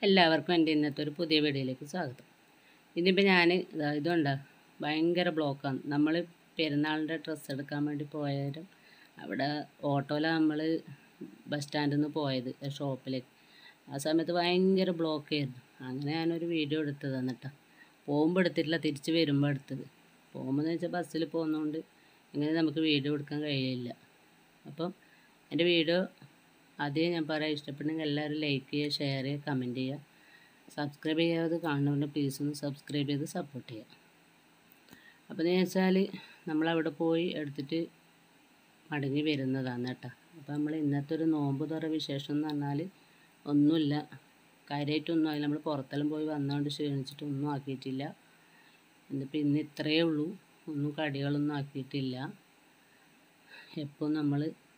എല്ലാവർക്കും എൻ്റെ ഇന്നത്തെ ഒരു പുതിയ വീഡിയോയിലേക്ക് സ്വാഗതം ഇതിപ്പോൾ ഞാൻ ഇതുണ്ട് ഭയങ്കര ബ്ലോക്കാണ് നമ്മൾ പെരുന്നാളിൻ്റെ ഡ്രസ്സ് എടുക്കാൻ വേണ്ടി പോയാലും അവിടെ ഓട്ടോയിലാണ് നമ്മൾ ബസ് സ്റ്റാൻഡിൽ നിന്ന് പോയത് ഷോപ്പിലേക്ക് ആ സമയത്ത് ഭയങ്കര ബ്ലോക്കായിരുന്നു അങ്ങനെ ഞാനൊരു വീഡിയോ എടുത്തത് എന്നിട്ടാ പോകുമ്പോൾ എടുത്തിട്ടില്ല തിരിച്ച് വരുമ്പോൾ എടുത്തത് പോകുമ്പോൾ എന്ന് വെച്ചാൽ ബസ്സിൽ പോകുന്നതുകൊണ്ട് ഇങ്ങനെ നമുക്ക് വീഡിയോ എടുക്കാൻ കഴിയില്ല അപ്പം എൻ്റെ വീഡിയോ ആദ്യം ഞാൻ പറയാം ഇഷ്ടപ്പെട്ടെങ്കിൽ എല്ലാവരും ലൈക്ക് ചെയ്യുക ഷെയർ ചെയ്യുക കമൻറ്റ് ചെയ്യുക സബ്സ്ക്രൈബ് ചെയ്യാതെ കാണുന്നവരുടെ പ്ലീസ് ഒന്ന് സബ്സ്ക്രൈബ് ചെയ്ത് സപ്പോർട്ട് ചെയ്യുക അപ്പോൾ എന്ന് വെച്ചാൽ നമ്മളവിടെ പോയി എടുത്തിട്ട് മടങ്ങി വരുന്നതാണ് കേട്ടോ അപ്പോൾ നമ്മൾ ഇന്നത്തെ ഒരു നോമ്പ് തുറ വിശേഷം എന്ന് പറഞ്ഞാൽ ഒന്നുമില്ല കാര്യമായിട്ടൊന്നും ആയില്ല നമ്മൾ പുറത്തെല്ലാം പോയി വന്നുകൊണ്ട് ക്ഷീണിച്ചിട്ട് ഒന്നും ആക്കിയിട്ടില്ല എന്നിപ്പോൾ ഇന്ന് ഇത്രയേ ഉള്ളൂ ഒന്നും കടികളൊന്നും ആക്കിയിട്ടില്ല എപ്പോൾ നമ്മൾ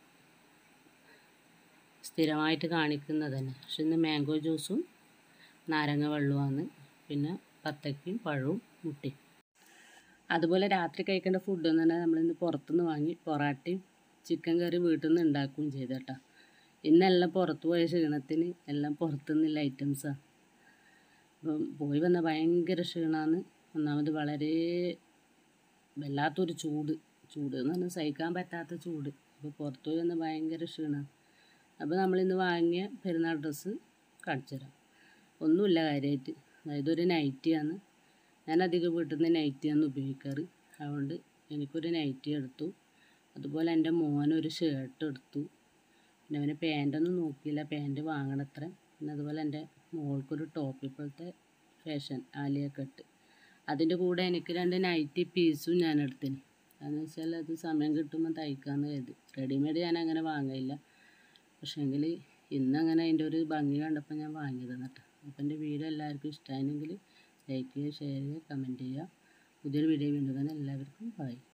സ്ഥിരമായിട്ട് കാണിക്കുന്നത് തന്നെ പക്ഷെ ഇന്ന് മാംഗോ ജ്യൂസും നാരങ്ങ വെള്ളവുമാണ് പിന്നെ പത്തക്കയും പഴവും മുട്ടയും അതുപോലെ രാത്രി കഴിക്കേണ്ട ഫുഡ് എന്ന് പറഞ്ഞാൽ നമ്മളിന്ന് പുറത്തുനിന്ന് വാങ്ങി പൊറാട്ടയും ചിക്കൻ കറി വീട്ടിൽ നിന്ന് ഉണ്ടാക്കുകയും ചെയ്തു കേട്ടോ ഇന്നെല്ലാം പുറത്ത് പോയ ക്ഷീണത്തിന് എല്ലാം പുറത്തുനിന്നുള്ള ഐറ്റംസാണ് അപ്പം പോയി വന്ന ഭയങ്കര ക്ഷീണമാണ് ഒന്നാമത് വളരെ വല്ലാത്തൊരു ചൂട് ചൂട് എന്ന് പറഞ്ഞാൽ സഹിക്കാൻ പറ്റാത്ത ചൂട് അപ്പോൾ പുറത്ത് പോയി വന്ന ഭയങ്കര ക്ഷീണമാണ് അപ്പോൾ നമ്മളിന്ന് വാങ്ങിയ പെരുന്നാൾ ഡ്രസ്സ് കാണിച്ചു തരാം ഒന്നുമില്ല കാര്യമായിട്ട് അതായത് ഒരു നൈറ്റിയാണ് ഞാൻ അധികം വീട്ടിൽ നിന്ന് നൈറ്റിയാണ് ഉപയോഗിക്കാറ് അതുകൊണ്ട് എനിക്കൊരു നൈറ്റി എടുത്തു അതുപോലെ എൻ്റെ മോനൊരു ഷർട്ട് എടുത്തു പിന്നെ അവന് പാൻറ്റൊന്നും നോക്കിയില്ല പാൻറ്റ് വാങ്ങണത്ര പിന്നെ അതുപോലെ എൻ്റെ മോൾക്കൊരു ടോപ്പ് ഇപ്പോഴത്തെ ഫാഷൻ ആലിയ കട്ട് അതിൻ്റെ കൂടെ എനിക്ക് രണ്ട് നൈറ്റി പീസും ഞാൻ എടുത്തിന് അതെന്ന് വെച്ചാൽ അത് സമയം കിട്ടുമ്പോൾ തയ്ക്കാമെന്ന് കരുതി റെഡിമെയ്ഡ് ഞാൻ അങ്ങനെ വാങ്ങയില്ല പക്ഷേങ്കിൽ ഇന്നങ്ങനെ അതിൻ്റെ ഒരു ഭംഗി കണ്ടപ്പോൾ ഞാൻ വാങ്ങിയതാണ് കേട്ടോ അപ്പോൾ എൻ്റെ വീഡിയോ എല്ലാവർക്കും ഇഷ്ടമായെങ്കിൽ ലൈക്ക് ചെയ്യുക ഷെയർ ചെയ്യുക കമൻറ്റ് ചെയ്യുക പുതിയൊരു വീഡിയോ വീണ്ടും തന്നെ എല്ലാവർക്കും ബൈ